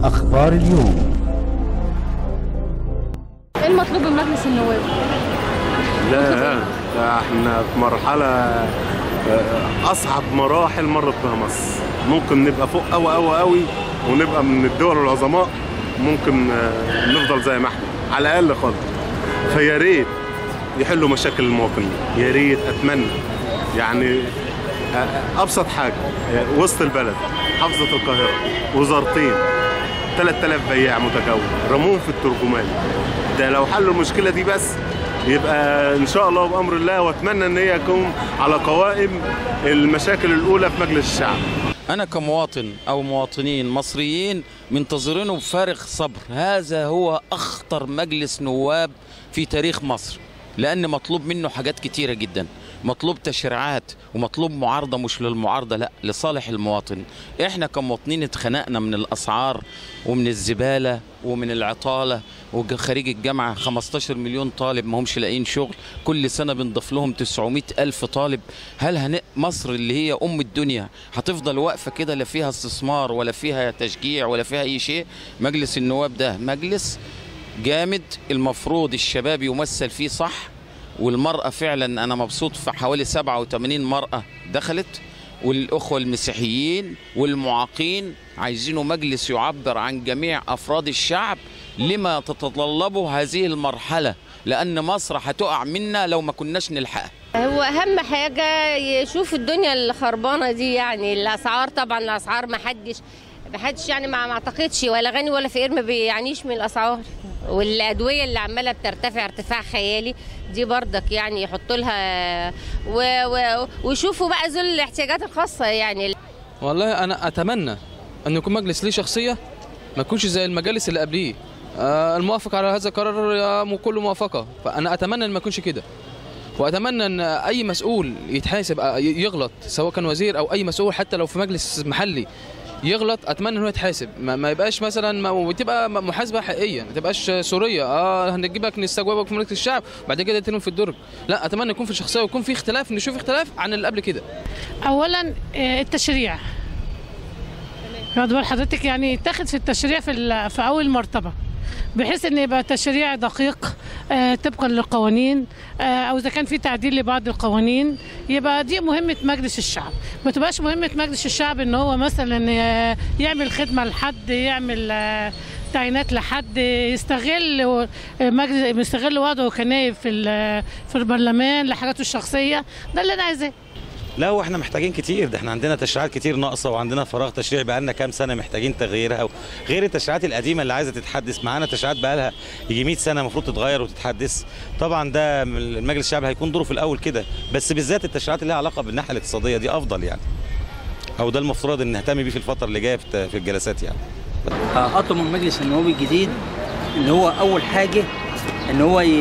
أخبار اليوم ايه المطلوب من مجلس النواب؟ لا ده احنا في مرحلة آه، أصعب مراحل مرت بها مصر ممكن نبقى فوق أوي أوي أوي ونبقى من الدول العظماء ممكن آه، نفضل زي ما احنا على الأقل خالص فيا ريت يحلوا مشاكل المواطنين يا ريت أتمنى يعني آه، أبسط حاجة آه، وسط البلد محافظة القاهرة وزارتين 3000 بياع متجول رموهم في الترجمان ده لو حلوا المشكله دي بس يبقى ان شاء الله بامر الله واتمنى ان هي تكون على قوائم المشاكل الاولى في مجلس الشعب أنا كمواطن أو مواطنين مصريين منتظرينه بفارغ صبر هذا هو أخطر مجلس نواب في تاريخ مصر لأن مطلوب منه حاجات كتيرة جدا مطلوب تشريعات ومطلوب معارضة مش للمعارضة لا لصالح المواطن احنا كمواطنين اتخنقنا من الأسعار ومن الزبالة ومن العطالة وخريج الجامعة 15 مليون طالب ما همش لاقيين شغل كل سنة بنضيف لهم 900 ألف طالب هل هن... مصر اللي هي أم الدنيا هتفضل واقفة كده لا فيها استثمار ولا فيها تشجيع ولا فيها أي شيء مجلس النواب ده مجلس جامد المفروض الشباب يمثل فيه صح والمرأة فعلا أنا مبسوط في حوالي 87 مرأة دخلت والأخوة المسيحيين والمعاقين عايزينه مجلس يعبر عن جميع أفراد الشعب لما تتطلبه هذه المرحلة لأن مصر هتقع منا لو ما كناش نلحقها هو اهم حاجه يشوف الدنيا الخربانه دي يعني الاسعار طبعا الاسعار ما حدش ما حدش يعني ما ما اعتقدش ولا غني ولا فقير ما بيعانيش من الاسعار والادويه اللي عماله بترتفع ارتفاع خيالي دي برضك يعني يحطوا لها و... و... ويشوفوا بقى ذل الاحتياجات الخاصه يعني والله انا اتمنى ان يكون مجلس ليه شخصيه ما يكونش زي المجالس اللي قبليه آه، الموافق على هذا القرار آه، كله موافقه فانا اتمنى ان ما يكونش كده واتمنى ان اي مسؤول يتحاسب آه، ي- يغلط سواء كان وزير او اي مسؤول حتى لو في مجلس محلي يغلط اتمنى ان هو يتحاسب ما, ما يبقاش مثلا ما وتبقى م- محاسبه حقيقيه ما تبقاش سوريه اه هنجيبك نستجوبك في مجلس الشعب بعد كده تنهم في الدرج لا اتمنى يكون في شخصيه ويكون في اختلاف نشوف اختلاف عن اللي قبل كده اولا آه، التشريع واخد بال حضرتك يعني يتاخد في التشريع في ال- في اول مرتبه بحيث ان يبقى تشريع دقيق آه، طبقا للقوانين آه، او اذا كان في تعديل لبعض القوانين يبقى دي مهمه مجلس الشعب ما تبقاش مهمه مجلس الشعب ان هو مثلا آه، يعمل خدمه لحد يعمل آه، تعيينات لحد يستغل آه، مجلس يستغل وضعه كنائب في ال- في البرلمان لحاجاته الشخصيه ده اللي انا عايزاه لا هو احنا محتاجين كتير ده احنا عندنا تشريعات كتير ناقصه وعندنا فراغ تشريعي بقالنا كام سنه محتاجين تغييرها غير التشريعات القديمه اللي عايزه تتحدث معانا تشريعات بقالها يجي 100 سنه المفروض تتغير وتتحدث طبعا ده المجلس الشعبي هيكون دوره في الاول كده بس بالذات التشريعات اللي لها علاقه بالناحيه الاقتصاديه دي افضل يعني او ده المفترض ان نهتم بيه في الفتره اللي جايه في في الجلسات يعني اطلب من مجلس النواب الجديد ان هو اول حاجه ان هو ي-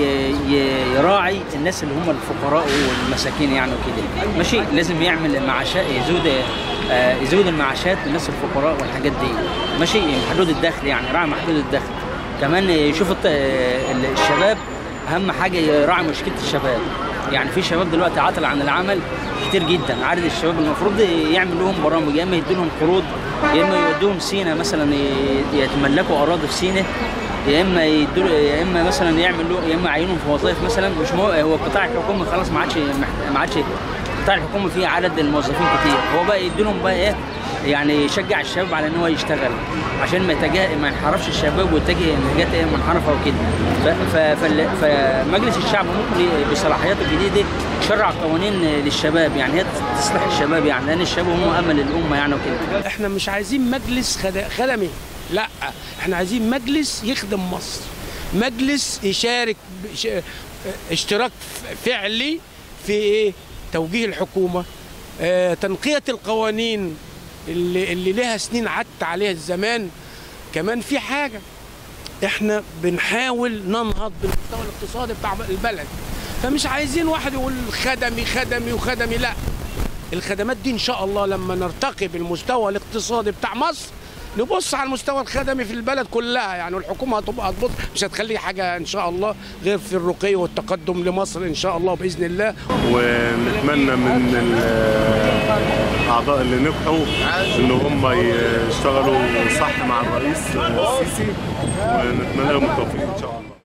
ي- يراعي الناس اللي هم الفقراء والمساكين يعني وكده ماشي لازم يعمل معاشات يزود آه، يزود المعاشات للناس الفقراء والحاجات دي ماشي محدود الدخل يعني يراعي محدود الدخل كمان يشوف الت- ال- الشباب اهم حاجه يراعي مشكله الشباب يعني في شباب دلوقتي عاطل عن العمل كتير جدا عدد الشباب المفروض يعمل لهم برامج يا اما يدي لهم قروض يا اما يودوهم سينا مثلا ي- يتملكوا اراضي في سينا يا اما يدوا يا اما مثلا يعمل له يا اما يعينهم في وظائف مثلا مش مو هو القطاع الحكومي خلاص ما عادش محت- ما عادش القطاع الحكومي فيه عدد الموظفين كتير هو بقى يدي لهم بقى ايه يعني يشجع الشباب على ان هو يشتغل عشان ما يتجه ما ينحرفش الشباب ويتجه لحاجات ايه منحرفه وكده ف- ف- فال- فمجلس الشعب ممكن ي- بصلاحياته الجديده يشرع قوانين للشباب يعني هي تصلح الشباب يعني لان الشباب هم امل الامه يعني وكده احنا مش عايزين مجلس خد- خدمي لا احنا عايزين مجلس يخدم مصر مجلس يشارك بش- اشتراك فعلي في ايه توجيه الحكومه اه تنقيه القوانين اللي اللي لها سنين عدت عليها الزمان كمان في حاجه احنا بنحاول ننهض بالمستوى الاقتصادي بتاع البلد فمش عايزين واحد يقول خدمي خدمي وخدمي لا الخدمات دي ان شاء الله لما نرتقي بالمستوى الاقتصادي بتاع مصر نبص على المستوى الخدمي في البلد كلها يعني والحكومه هتبقى هتبص مش هتخلي حاجه ان شاء الله غير في الرقي والتقدم لمصر ان شاء الله باذن الله ونتمنى من الاعضاء اللي نجحوا ان هم يشتغلوا صح مع الرئيس السيسي ونتمنى لهم التوفيق ان شاء الله